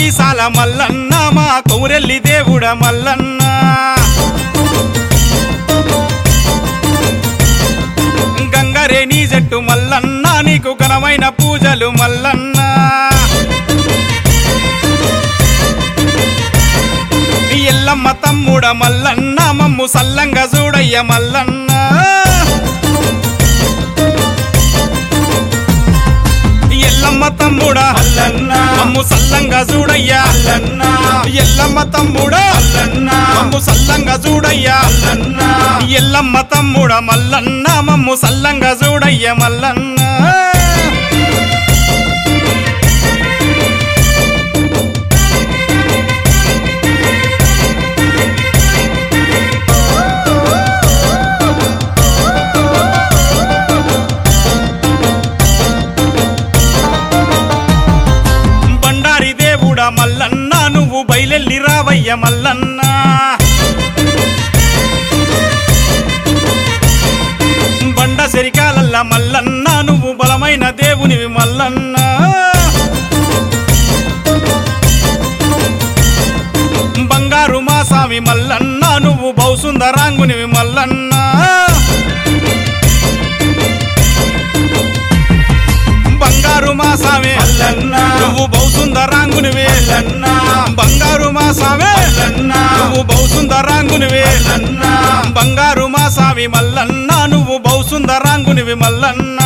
మీసాల మల్లన్న మా కౌరెల్లి దేవుడ మల్లన్న గంగరేణి జట్టు మల్లన్న నీకు ఘనమైన పూజలు మల్లన్న ఎల్లమ్మ తమ్ముడ మల్లన్న మమ్ము సల్లంగా చూడయ్య మల్లన్న ఎల్లమ్మ తమ్ముడా అల్లన్న మమ్ము సల్లంగా చూడయ్యా అల్లన్న ఎల్లమ్మ తమ్ముడా అల్లన్న మమ్ము సల్లంగా చూడయ్యా అల్లన్న ఎల్లమ్మ తమ్ముడ మల్లన్న మమ్ము సల్లంగా చూడయ్య మల్లన్న బండారి దేవుడ మల్లన్న నువ్వు బయలెల్లి రావయ్య మల్లన్న బండ సెరికాలల్ల మల్లన్న నువ్వు బలమైన దేవునివి మల్లన్న బంగారు మా స్వామి మల్లన్న నువ్వు బౌసుందరాంగునివి మల్లన్న బంగారు మా స్వామి అల్లన్న నువ్వు బౌసుందరాంగునివి అల్లన్న బంగారు మా స్వామి అల్లన్న నువ్వు బౌసుందరాంగునివి అల్లన్న బంగారు మా స్వామి మల్లన్న నువ్వు బౌసుందరాంగునివి మల్లన్న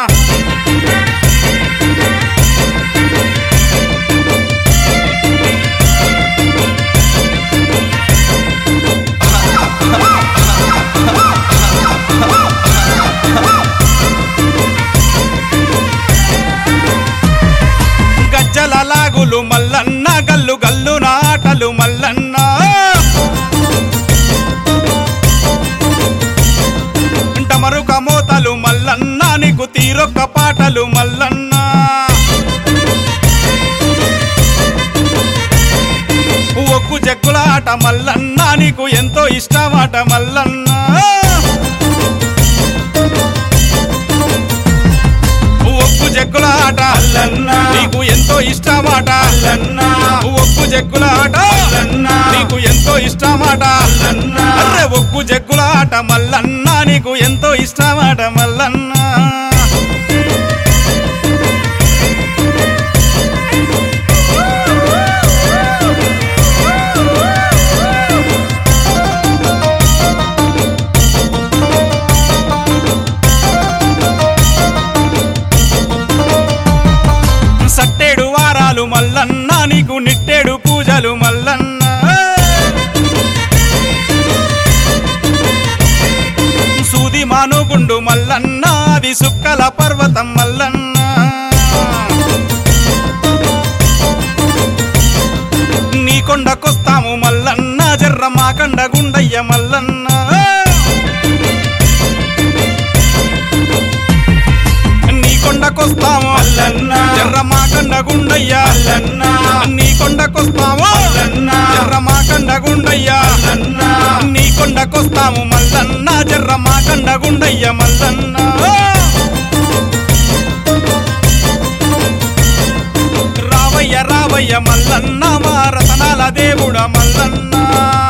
గజ్జల లాగులు మల్లన్న గల్లు గల్లు నాటలు మల్లన్న డమరుక మోతలు మల్లన్న నీకు తీరొక్క పాటలు మల్లన్న ఒక్కు జగ్గుల ఆట మల్లన్న నీకు ఎంతో ఇష్టమాట మల్లన్న ఒక్కు జగ్గుల ఆట అల్లన్న నీకు ఎంతో ఇష్టమాట అల్లన్న ఒక్కు జగ్గుల ఆట అల్లన్న నీకు ఎంతో ఇష్టమాట అల్లన్న అర్రే ఒక్కు జగ్గుల ఆట మల్లన్న నీకు ఎంతో ఇష్టమాట మల్లన్న సట్టేడు వారాలు మల్లన్న నీకు నిట్టేడు పూజలు మల్లన్న సూది మానుగుండు మల్లన్న అది సుక్కల పర్వతం మల్లన్న నీ కొండకొస్తాము మల్లన్న జర్ర మా కండ గుండయ్య మల్లన్న నీ కొండకొస్తాము అల్లన్న జర్ర మా కండ గుండయ్య అల్లన్న నీ కొండకొస్తాము అల్లన్న జర్ర మా కండ గుండయ్య అల్లన్న నీ కొండకొస్తాము మల్లన్న జర్ర మా కండ గుండయ్య మల్లన్న రావయ్య రావయ్య మల్లన్న మా రతనాల దేవుడ మల్లన్న